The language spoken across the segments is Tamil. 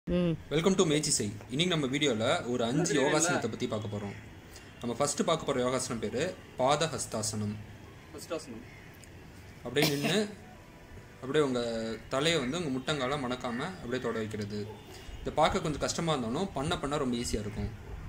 ம் வெல்கம் டு மேச்சி செய் இன்னைக்கு நம்ம வீடியோவில் ஒரு அஞ்சு யோகாசனத்தை பற்றி பார்க்க போகிறோம் நம்ம ஃபர்ஸ்ட் பார்க்க போகிற யோகாசனம் பேர் பாத ஹஸ்தாசனம் ஃபஸ்ட்டாசனம் அப்படியே நின்று அப்படியே உங்கள் தலையை வந்து உங்கள் முட்டங்கால மணக்காமல் அப்படியே தொட வைக்கிறது இதை பார்க்க கொஞ்சம் கஷ்டமாக இருந்தாலும் பண்ண பண்ண ரொம்ப ஈஸியாக இருக்கும்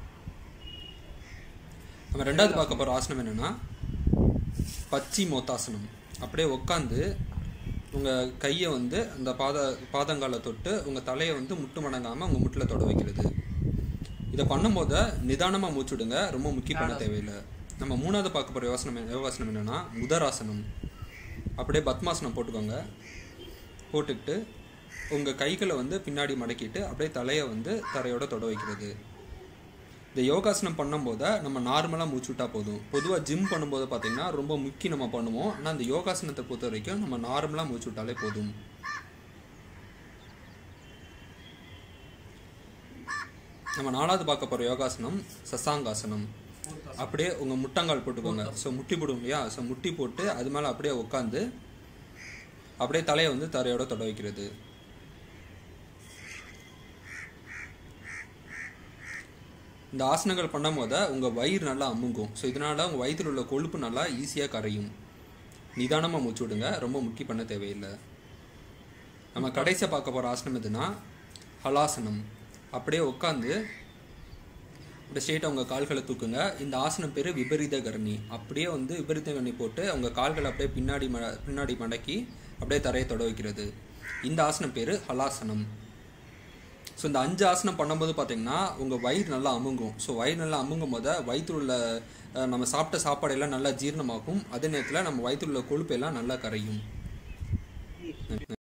நம்ம ரெண்டாவது பார்க்க போகிற ஆசனம் என்னென்னா பச்சி மோத்தாசனம் அப்படியே உட்காந்து உங்கள் கையை வந்து அந்த பாத பாதங்கால தொட்டு உங்கள் தலையை வந்து முட்டு மடங்காமல் உங்கள் முட்டில் தொட வைக்கிறது இதை பண்ணும்போது நிதானமாக மூச்சுடுங்க ரொம்ப முக்கிய பண்ண தேவையில்லை நம்ம மூணாவது பார்க்க போகிற யோசனம் யோகாசனம் என்னென்னா முதராசனம் அப்படியே பத்மாசனம் போட்டுக்கோங்க போட்டுக்கிட்டு உங்கள் கைகளை வந்து பின்னாடி மடக்கிட்டு அப்படியே தலையை வந்து தரையோட தொட வைக்கிறது இந்த யோகாசனம் பண்ணும்போது நம்ம நார்மலாக மூச்சு விட்டா போதும் பொதுவாக ஜிம் பண்ணும்போது பார்த்தீங்கன்னா ரொம்ப முக்கி நம்ம பண்ணுவோம் ஆனால் அந்த யோகாசனத்தை பொறுத்த வரைக்கும் நம்ம நார்மலாக மூச்சு விட்டாலே போதும் நம்ம நாலாவது பார்க்க போகிற யோகாசனம் சசாங்காசனம் அப்படியே உங்கள் முட்டங்கால் போட்டுக்கோங்க ஸோ முட்டி போடுவோம் இல்லையா ஸோ முட்டி போட்டு அது மேலே அப்படியே உட்காந்து அப்படியே தலையை வந்து தரையோட தொட வைக்கிறது இந்த ஆசனங்கள் பண்ணும்போது உங்கள் வயிறு நல்லா அமுங்கும் ஸோ இதனால் உங்கள் வயிற்றில் உள்ள கொழுப்பு நல்லா ஈஸியாக கரையும் நிதானமாக மூச்சு விடுங்க ரொம்ப முக்கிய பண்ண தேவையில்லை நம்ம கடைசியாக பார்க்க போகிற ஆசனம் எதுனா ஹலாசனம் அப்படியே உட்காந்து அப்படியே ஸ்ட்ரெயிட்டாக உங்கள் கால்களை தூக்குங்க இந்த ஆசனம் பேர் விபரீத கர்ணி அப்படியே வந்து விபரீத கர்ணி போட்டு உங்கள் கால்களை அப்படியே பின்னாடி ம பின்னாடி மடக்கி அப்படியே தரையை தொட வைக்கிறது இந்த ஆசனம் பேர் ஹலாசனம் ஸோ இந்த அஞ்சு ஆசனம் பண்ணும்போது பார்த்தீங்கன்னா உங்கள் வயிறு நல்லா அமுங்கும் ஸோ வயிறு நல்லா அமுங்கும் போது வயிற்றுல உள்ள அஹ், நம்ம சாப்பிட்ட சாப்பாடு எல்லாம் நல்லா ஜீரணமாகும் அதே நேரத்தில் நம்ம வயிற்றுல உள்ள கொழுப்பு எல்லாம் நல்லா கரையும்